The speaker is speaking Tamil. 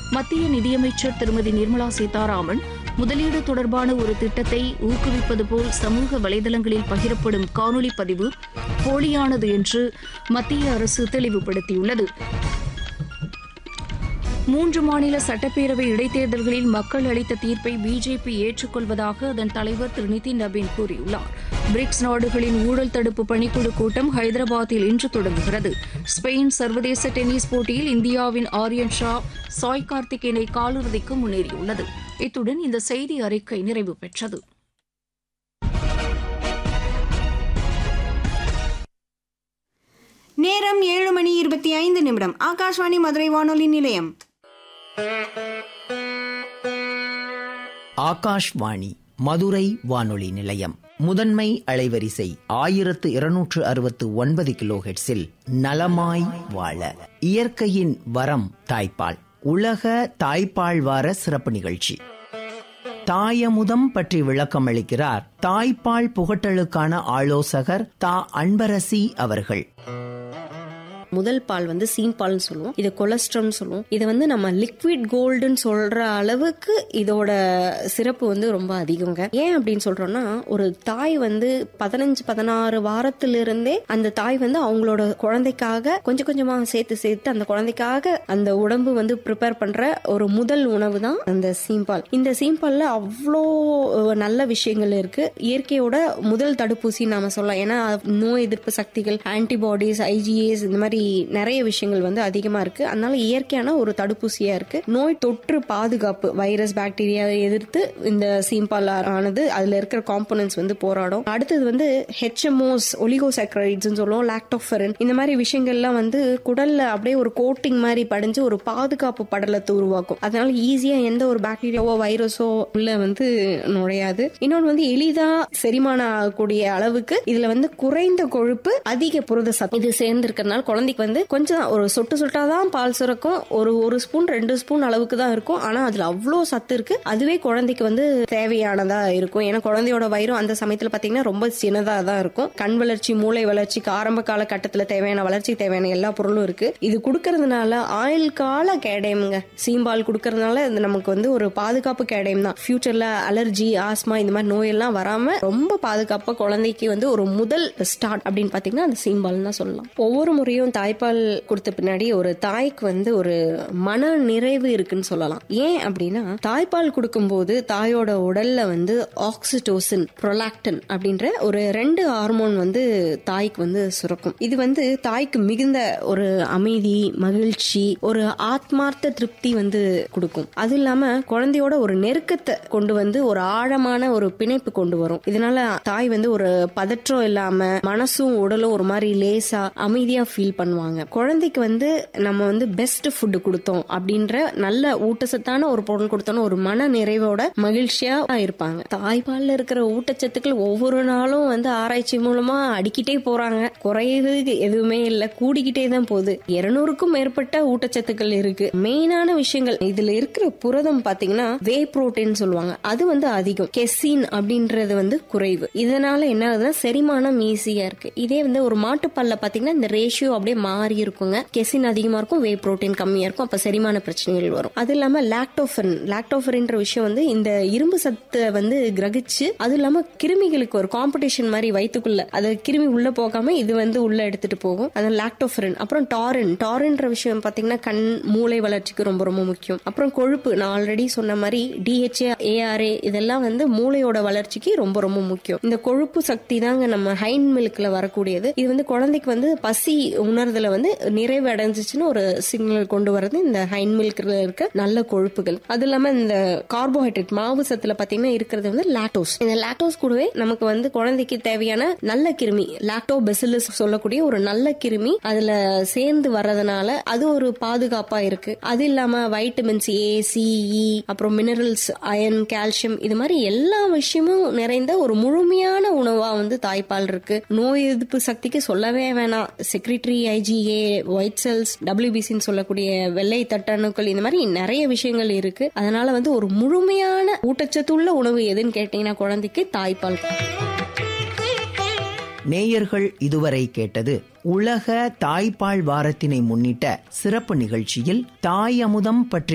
மத்திய நிதியமைச்சர் திருமதி நிர்மலா சீதாராமன் முதலீடு தொடர்பான ஒரு திட்டத்தை ஊக்குவிப்பது போல் சமூக வலைதளங்களில் பகிரப்படும் காணொலி பதிவு போலியானது என்று மத்திய அரசு தெளிவுபடுத்தியுள்ளது மூன்று மாநில சட்டப்பேரவை இடைத்தேர்தல்களில் மக்கள் அளித்த தீர்ப்பை பிஜேபி ஏற்றுக்கொள்வதாக அதன் தலைவர் திரு நிதின் நபீன் கூறியுள்ளார் பிரிக்ஸ் நாடுகளின் ஊழல் தடுப்பு பணிக்குழு கூட்டம் ஹைதராபாத்தில் இன்று தொடங்குகிறது ஸ்பெயின் சர்வதேச டென்னிஸ் போட்டியில் இந்தியாவின் ஆரியன் ஷா சாய் கார்த்திக் இணை காலிறுதிக்கு முன்னேறியுள்ளது இத்துடன் இந்த செய்தி அறிக்கை நிறைவு பெற்றது நேரம் ஏழு மணி இருபத்தி ஐந்து நிமிடம் ஆகாஷ்வாணி மதுரை வானொலி நிலையம் ஆகாஷ்வாணி மதுரை வானொலி நிலையம் முதன்மை அலைவரிசை ஆயிரத்து இருநூற்று அறுபத்து ஒன்பது கிலோ ஹெட்ஸில் நலமாய் வாழ இயற்கையின் வரம் தாய்ப்பால் உலக தாய்ப்பால் வார சிறப்பு நிகழ்ச்சி தாயமுதம் பற்றி விளக்கம் அளிக்கிறார் தாய்ப்பால் புகட்டலுக்கான ஆலோசகர் தா அன்பரசி அவர்கள் முதல் பால் வந்து சீம்பால்னு சொல்லுவோம் இது கொலஸ்ட்ரால்னு சொல்லுவோம் இது வந்து நம்ம லிக்விட் கோல்டுன்னு சொல்ற அளவுக்கு இதோட சிறப்பு வந்து ரொம்ப அதிகங்க ஏன் அப்படின்னு சொல்றோம்னா ஒரு தாய் வந்து பதினஞ்சு பதினாறு வாரத்திலிருந்தே அந்த தாய் வந்து அவங்களோட குழந்தைக்காக கொஞ்சம் கொஞ்சமா சேர்த்து சேர்த்து அந்த குழந்தைக்காக அந்த உடம்பு வந்து ப்ரிப்பேர் பண்ற ஒரு முதல் உணவு தான் அந்த சீம்பால் இந்த சீம்பால்ல அவ்வளோ நல்ல விஷயங்கள் இருக்கு இயற்கையோட முதல் தடுப்பூசி நாம சொல்லலாம் ஏன்னா நோய் எதிர்ப்பு சக்திகள் ஆன்டிபாடிஸ் ஐஜிஏஸ் இந்த மாதிரி நிறைய விஷயங்கள் வந்து அதிகமா இருக்கு அதனால இயற்கையான ஒரு தடுப்பூசியா இருக்கு நோய் தொற்று பாதுகாப்பு வைரஸ் பாக்டீரியாவை எதிர்த்து இந்த சீம்பால் ஆனது அதுல இருக்கிற காம்போனன்ட்ஸ் வந்து போராடும் அடுத்தது வந்து ஹெச்எம்ஓஸ் ஒலிகோசைக்ரைட்ஸ் சொல்லுவோம் லாக்டோஃபெரின் இந்த மாதிரி விஷயங்கள்லாம் வந்து குடல்ல அப்படியே ஒரு கோட்டிங் மாதிரி படிஞ்சு ஒரு பாதுகாப்பு படலத்தை உருவாக்கும் அதனால ஈஸியா எந்த ஒரு பாக்டீரியாவோ வைரஸோ உள்ள வந்து நுழையாது இன்னொன்று வந்து எளிதா செரிமானம் ஆகக்கூடிய அளவுக்கு இதுல வந்து குறைந்த கொழுப்பு அதிக புரத சத்து இது சேர்ந்து இருக்கிறதுனால குழந்தைக்கு வந்து கொஞ்சம் ஒரு சொட்டு சொட்டாதான் பால் சுரக்கும் ஒரு ஒரு ஸ்பூன் ரெண்டு ஸ்பூன் அளவுக்கு தான் இருக்கும் ஆனா அதுல அவ்வளோ சத்து இருக்கு அதுவே குழந்தைக்கு வந்து தேவையானதா இருக்கும் ஏன்னா குழந்தையோட வயிறும் அந்த சமயத்துல பாத்தீங்கன்னா ரொம்ப சின்னதா தான் இருக்கும் கண் வளர்ச்சி மூளை வளர்ச்சிக்கு ஆரம்ப கால கட்டத்துல தேவையான வளர்ச்சிக்கு தேவையான எல்லா பொருளும் இருக்கு இது கொடுக்கறதுனால ஆயுள் கால கேடயம்ங்க சீம்பால் கொடுக்கறதுனால இது நமக்கு வந்து ஒரு பாதுகாப்பு கேடயம் தான் ஃபியூச்சர்ல அலர்ஜி ஆஸ்மா இந்த மாதிரி நோயெல்லாம் வராம ரொம்ப பாதுகாப்பா குழந்தைக்கு வந்து ஒரு முதல் ஸ்டார்ட் அப்படின்னு பாத்தீங்கன்னா அந்த சீம்பால் தான் சொல்லலாம் ஒவ்வொரு முறையும் தாய்ப்பால் கொடுத்த பின்னாடி ஒரு தாய்க்கு வந்து ஒரு மன நிறைவு இருக்குன்னு சொல்லலாம் ஏன் அப்படின்னா தாய்ப்பால் கொடுக்கும்போது தாயோட உடல்ல வந்து ஆக்சிடோசின் ப்ரொலாக்டன் அப்படின்ற ஒரு ரெண்டு ஹார்மோன் வந்து தாய்க்கு வந்து சுரக்கும் இது வந்து தாய்க்கு மிகுந்த ஒரு அமைதி மகிழ்ச்சி ஒரு ஆத்மார்த்த திருப்தி வந்து கொடுக்கும் அது இல்லாம குழந்தையோட ஒரு நெருக்கத்தை கொண்டு வந்து ஒரு ஆழமான ஒரு பிணைப்பு கொண்டு வரும் இதனால தாய் வந்து ஒரு பதற்றம் இல்லாம மனசும் உடலும் ஒரு மாதிரி லேசா அமைதியா ஃபீல் பண்ணுவாங்க குழந்தைக்கு வந்து நம்ம வந்து பெஸ்ட் ஃபுட் கொடுத்தோம் அப்படின்ற நல்ல ஊட்டச்சத்தான ஒரு பொருள் கொடுத்தோம் ஒரு மன நிறைவோட மகிழ்ச்சியா இருப்பாங்க தாய்ப்பால்ல இருக்கிற ஊட்டச்சத்துக்கள் ஒவ்வொரு நாளும் வந்து ஆராய்ச்சி மூலமா அடிக்கிட்டே போறாங்க குறையறதுக்கு எதுவுமே இல்ல கூடிக்கிட்டே தான் போகுது இருநூறுக்கும் மேற்பட்ட ஊட்டச்சத்துக்கள் இருக்கு மெயினான விஷயங்கள் இதுல இருக்கிற புரதம் பாத்தீங்கன்னா வே புரோட்டீன் சொல்லுவாங்க அது வந்து அதிகம் கெசின் அப்படின்றது வந்து குறைவு இதனால என்ன ஆகுதுன்னா செரிமானம் ஈஸியா இருக்கு இதே வந்து ஒரு மாட்டுப்பால்ல பாத்தீங்கன்னா இந்த ரேஷியோ அப்படியே மாறி இருக்குங்க கெசின் அதிகமா இருக்கும் வே புரோட்டீன் கம்மியா இருக்கும் அப்ப செரிமான பிரச்சனைகள் வரும் அது இல்லாம லாக்டோஃபரின் லாக்டோஃபரின்ற விஷயம் வந்து இந்த இரும்பு சத்தை வந்து கிரகிச்சு அது இல்லாம கிருமிகளுக்கு ஒரு காம்படிஷன் மாதிரி வயிற்றுக்குள்ள அது கிருமி உள்ள போகாம இது வந்து உள்ள எடுத்துட்டு போகும் அது லாக்டோஃபரின் அப்புறம் டாரின் டாரின்ற விஷயம் பாத்தீங்கன்னா கண் மூளை வளர்ச்சிக்கு ரொம்ப ரொம்ப முக்கியம் அப்புறம் கொழுப்பு நான் ஆல்ரெடி சொன்ன மாதிரி டிஹெச்ஏ ஏஆர்ஏ இதெல்லாம் வந்து மூளையோட வளர்ச்சிக்கு ரொம்ப ரொம்ப முக்கியம் இந்த கொழுப்பு சக்தி தாங்க நம்ம ஹைன் மில்க்ல வரக்கூடியது இது வந்து குழந்தைக்கு வந்து பசி உணர்தல வந்து நிறைவு அடைஞ்சிச்சுன்னு ஒரு சிக்னல் கொண்டு வரது இந்த ஹைன் மில்க்ல இருக்க நல்ல கொழுப்புகள் அது இல்லாம இந்த கார்போஹைட்ரேட் மாவு சத்துல பாத்தீங்கன்னா இருக்கிறது வந்து லாக்டோஸ் இந்த லாக்டோஸ் கூடவே நமக்கு வந்து குழந்தைக்கு தேவையான நல்ல கிருமி லாக்டோ பெசிலஸ் சொல்லக்கூடிய ஒரு நல்ல கிருமி அதுல சேர்ந்து வர்றதுனால அது ஒரு பாதுகாப்பா இருக்கு அது இல்லாம வைட்டமின்ஸ் ஏ சிஇ அப்புறம் மினரல்ஸ் அயன் கால்சியம் இது மாதிரி எல்லா விஷயமும் நிறைந்த ஒரு முழுமையான உணவா வந்து தாய்ப்பால் இருக்கு நோய் எதிர்ப்பு சக்திக்கு சொல்லவே வேணாம் செக்ரிட்டரி ஐஜிஏ ஒயிட் செல்ஸ் டபிள்யூபிசின்னு சொல்லக்கூடிய வெள்ளை தட்டணுக்கள் இந்த மாதிரி நிறைய விஷயங்கள் இருக்கு அதனால வந்து ஒரு முழுமையான ஊட்டச்சத்துள்ள உணவு எதுன்னு கேட்டீங்கன்னா குழந்தைக்கு தாய்ப்பால் நேயர்கள் இதுவரை கேட்டது உலக தாய்ப்பால் வாரத்தினை முன்னிட்ட சிறப்பு நிகழ்ச்சியில் தாய் அமுதம் பற்றி